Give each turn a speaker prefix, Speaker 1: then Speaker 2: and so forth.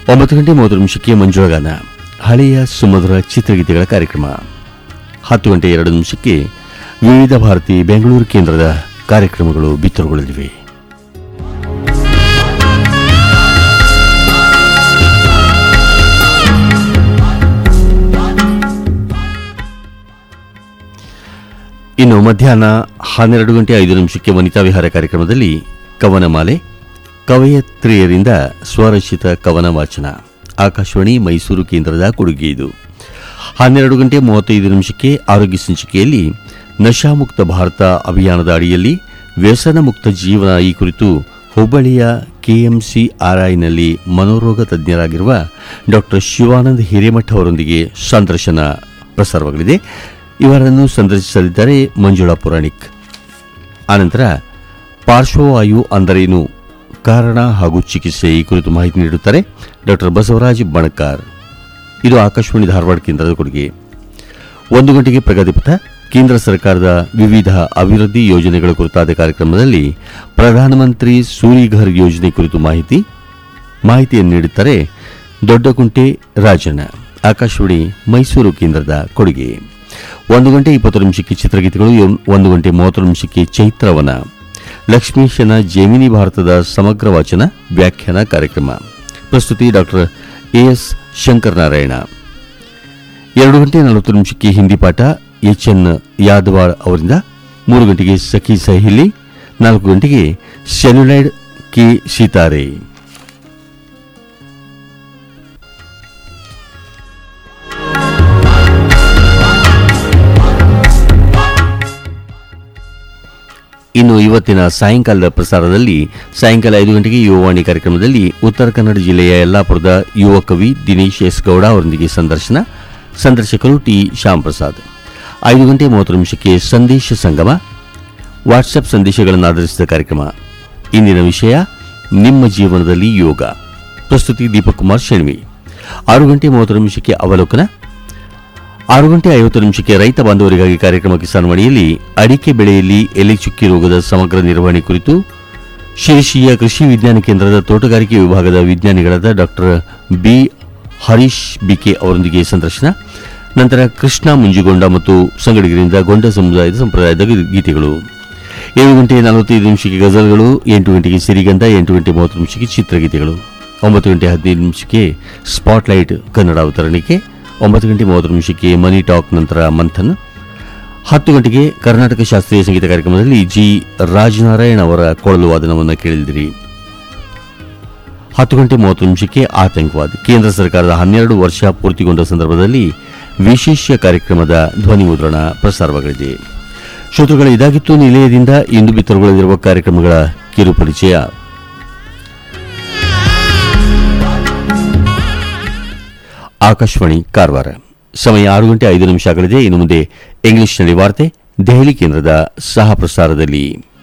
Speaker 1: ಒಂಬತ್ತು ಗಂಟೆ ಮೂವತ್ತು ನಿಮಿಷಕ್ಕೆ ಮಂಜುಳಗಾನ ಹಳೆಯ ಸುಮಧುರ ಚಿತ್ರಗೀತೆಗಳ ಕಾರ್ಯಕ್ರಮ ಹತ್ತು ಗಂಟೆ ಎರಡು ನಿಮಿಷಕ್ಕೆ ವಿವಿಧ ಭಾರತಿ ಬೆಂಗಳೂರು ಕೇಂದ್ರದ ಕಾರ್ಯಕ್ರಮಗಳು ಬಿತ್ತರಗೊಳ್ಳಲಿವೆ ಇನ್ನು ಮಧ್ಯಾಹ್ನ ಹನ್ನೆರಡು ಗಂಟೆ ಐದು ನಿಮಿಷಕ್ಕೆ ವನಿತಾ ವಿಹಾರ ಕಾರ್ಯಕ್ರಮದಲ್ಲಿ ಕವನಮಾಲೆ ಕವಯತ್ರಿಯರಿಂದ ಸ್ವರಚಿತ ಕವನ ವಾಚನ ಆಕಾಶವಾಣಿ ಮೈಸೂರು ಕೇಂದ್ರದ ಕೊಡುಗೆ ಇದು ಹನ್ನೆರಡು ಗಂಟೆ ಮೂವತ್ತೈದು ನಿಮಿಷಕ್ಕೆ ಆರೋಗ್ಯ ಸಂಚಿಕೆಯಲ್ಲಿ ನಶಾಮುಕ್ತ ಭಾರತ ಅಭಿಯಾನದ ಅಡಿಯಲ್ಲಿ ವ್ಯಸನ ಮುಕ್ತ ಜೀವನ ಈ ಕುರಿತು ಹುಬ್ಬಳ್ಳಿಯ ಕೆಎಂಸಿ ಆರ್ಐನಲ್ಲಿ ಮನೋರೋಗ ತಜ್ಞರಾಗಿರುವ ಡಾಕ್ಟರ್ ಶಿವಾನಂದ್ ಹಿರೇಮಠ ಅವರೊಂದಿಗೆ ಸಂದರ್ಶನ ಪ್ರಸಾರವಾಗಲಿದೆ ಇವರನ್ನು ಸಂದರ್ಶಿಸಲಿದ್ದಾರೆ ಮಂಜುಳಾ ಪುರಾಣಿಕ್ ಆನಂತರ ಪಾರ್ಶ್ವವಾಯು ಅಂದರೇನು ಕಾರಣ ಹಾಗೂ ಚಿಕಿತ್ಸೆ ಈ ಕುರಿತು ಮಾಹಿತಿ ನೀಡುತ್ತಾರೆ ಡಾಕ್ಟರ್ ಬಸವರಾಜ್ ಬಣಕಾರ್ ಇದು ಆಕಾಶವಾಣಿ ಧಾರವಾಡ ಕೇಂದ್ರದ ಕೊಡುಗೆ ಒಂದು ಗಂಟೆಗೆ ಪ್ರಗತಿಪಥ ಕೇಂದ್ರ ಸರ್ಕಾರದ ವಿವಿಧ ಅಭಿವೃದ್ಧಿ ಯೋಜನೆಗಳ ಕುರಿತಾದ ಕಾರ್ಯಕ್ರಮದಲ್ಲಿ ಪ್ರಧಾನಮಂತ್ರಿ ಸೂರಿಘರ್ ಯೋಜನೆ ಕುರಿತು ಮಾಹಿತಿ ಮಾಹಿತಿಯನ್ನು ನೀಡುತ್ತಾರೆ ದೊಡ್ಡಕುಂಟೆ ರಾಜಣ್ಣ ಆಕಾಶವಾಣಿ ಮೈಸೂರು ಕೇಂದ್ರದ ಕೊಡುಗೆ ಒಂದು ಗಂಟೆ ಇಪ್ಪತ್ತು ನಿಮಿಷಕ್ಕೆ ಚಿತ್ರಗೀತೆಗಳು ಎಂ- ಒಂದು ಗಂಟೆ ಮೂವತ್ತು ನಿಮಿಷಕ್ಕೆ ಚೈತ್ರವನ ಲಕ್ಷ್ಮೀಶನ ಜೇಮಿನಿ ಭಾರತದ ಸಮಗ್ರ ವಾಚನ ವ್ಯಾಖ್ಯಾನ ಕಾರ್ಯಕ್ರಮ ಪ್ರಸ್ತುತಿ ಡಾಕ್ಟರ್ ಎಎಸ್ ಶಂಕರನಾರಾಯಣ ಎರಡು ಗಂಟೆ ನಲವತ್ತು ನಿಮಿಷಕ್ಕೆ ಹಿಂದಿ ಪಾಠ ಎಚ್ ಎನ್ ಯಾದವಾಡ್ ಅವರಿಂದ ಮೂರು ಗಂಟೆಗೆ ಸಖಿ ಸಹಿಲಿ ನಾಲ್ಕು ಗಂಟೆಗೆ ಸೆಲ್ಯುಲೈಡ್ ಕೆ ಸೀತಾರೆ ಇನ್ನು ಇವತ್ತಿನ ಸಾಯಂಕಾಲದ ಪ್ರಸಾರದಲ್ಲಿ ಸಾಯಂಕಾಲ ಐದು ಗಂಟೆಗೆ ಯುವವಾಣಿ ಕಾರ್ಯಕ್ರಮದಲ್ಲಿ ಉತ್ತರ ಕನ್ನಡ ಜಿಲ್ಲೆಯ ಯಲ್ಲಾಪುರದ ಯುವ ಕವಿ ದಿನೇಶ್ ಎಸ್ ಗೌಡ ಅವರೊಂದಿಗೆ ಸಂದರ್ಶನ ಸಂದರ್ಶಕರು ಟಿ ಶ್ಯಾಮ್ ಪ್ರಸಾದ್ ಐದು ಗಂಟೆ ಮೂವತ್ತು ನಿಮಿಷಕ್ಕೆ ಸಂದೇಶ ಸಂಗಮ ವಾಟ್ಸಪ್ ಸಂದೇಶಗಳನ್ನು ಆಧರಿಸಿದ ಕಾರ್ಯಕ್ರಮ ಇಂದಿನ ವಿಷಯ ನಿಮ್ಮ ಜೀವನದಲ್ಲಿ ಯೋಗ ಪ್ರಸ್ತುತಿ ದೀಪಕ್ ಕುಮಾರ್ ಶೆಣ್ವಿ ಆರು ಗಂಟೆ ಮೂವತ್ತು ನಿಮಿಷಕ್ಕೆ ಅವಲೋಕನ ಆರು ಗಂಟೆ ಐವತ್ತು ನಿಮಿಷಕ್ಕೆ ರೈತ ಬಾಂಧವರಿಗಾಗಿ ಕಾರ್ಯಕ್ರಮ ಕಿಸಾನ್ ವಾಣಿಯಲ್ಲಿ ಅಡಿಕೆ ಬೆಳೆಯಲ್ಲಿ ಎಲೆ ಚುಕ್ಕಿ ರೋಗದ ಸಮಗ್ರ ನಿರ್ವಹಣೆ ಕುರಿತು ಶಿರಸಿಯ ಕೃಷಿ ವಿಜ್ಞಾನ ಕೇಂದ್ರದ ತೋಟಗಾರಿಕೆ ವಿಭಾಗದ ವಿಜ್ಞಾನಿಗಳಾದ ಡಾಕ್ಟರ್ ಬಿ ಹರೀಶ್ ಬಿಕೆ ಅವರೊಂದಿಗೆ ಸಂದರ್ಶನ ನಂತರ ಕೃಷ್ಣ ಮುಂಜಿಗೊಂಡ ಮತ್ತು ಸಂಗಡಿಗರಿಂದ ಗೊಂಡ ಸಮುದಾಯದ ಸಂಪ್ರದಾಯದ ಗಿ- ಗೀತೆಗಳು ಏಳು ಗಂಟೆ ನಲವತ್ತೈದು ನಿಮಿಷಕ್ಕೆ ಗಜಲ್ಗಳು ಎಂಟು ಗಂಟೆಗೆ ಸಿರಿಗಂಧ ಎಂಟು ಗಂಟೆ ಮೂವತ್ತು ನಿಮಿಷಕ್ಕೆ ಚಿತ್ರಗೀತೆಗಳು ಒಂಬತ್ತು ಗಂಟೆ ಹದಿನೈದು ನಿಮಿಷಕ್ಕೆ ಸ್ಪಾಟ್ಲೈಟ್ ಕನ್ನಡ ಅವತರಣಿಕೆ ಒಂಬತ್ತು ಗಂಟೆ ಮೂವತ್ತು ನಿಮಿಷಕ್ಕೆ ಮನಿ ಟಾಕ್ ನಂತರ ಮಂಥನ್ ಹತ್ತು ಗಂಟೆಗೆ ಕರ್ನಾಟಕ ಶಾಸ್ತ್ರೀಯ ಸಂಗೀತ ಕಾರ್ಯಕ್ರಮದಲ್ಲಿ ಜಿ ರಾಜನಾರಾಯಣ್ ಅವರ ಕೊಳಲು ವಾದನವನ್ನು ಕೇಳಿದಿರಿ ಹತ್ತು ಗಂಟೆ ಮೂವತ್ತು ನಿಮಿಷಕ್ಕೆ ಆತಂಕವಾದ ಕೇಂದ್ರ ಸರ್ಕಾರದ ಹನ್ನೆರಡು ವರ್ಷ ಪೂರ್ತಿಗೊಂಡ ಸಂದರ್ಭದಲ್ಲಿ ವಿಶೇಷ ಕಾರ್ಯಕ್ರಮದ ಧ್ವನಿ ಮುದ್ರಣ ಪ್ರಸಾರವಾಗಲಿದೆ ಶ್ರೋತೃಗಳ ಇದಾಗಿತ್ತು ನಿಲಯದಿಂದ ಇಂದು ಬಿತ್ತರಗೊಳ್ಳಲಿರುವ ಕಾರ್ಯಕ್ರಮಗಳ ಕಿರು ಪರಿಚಯ ಆಕಾಶವಾಣಿ ಕಾರವಾರ ಸಮಯ ಆರು ಗಂಟೆ ಐದು ನಿಮಿಷ ಆಗಲಿದೆ ಇನ್ನು ಮುಂದೆ ಇಂಗ್ಲಿಷ್ನಲ್ಲಿ ವಾರ್ತೆ ದೆಹಲಿ ಕೇಂದ್ರದ ಸಹ ಪ್ರಸಾರದಲ್ಲಿ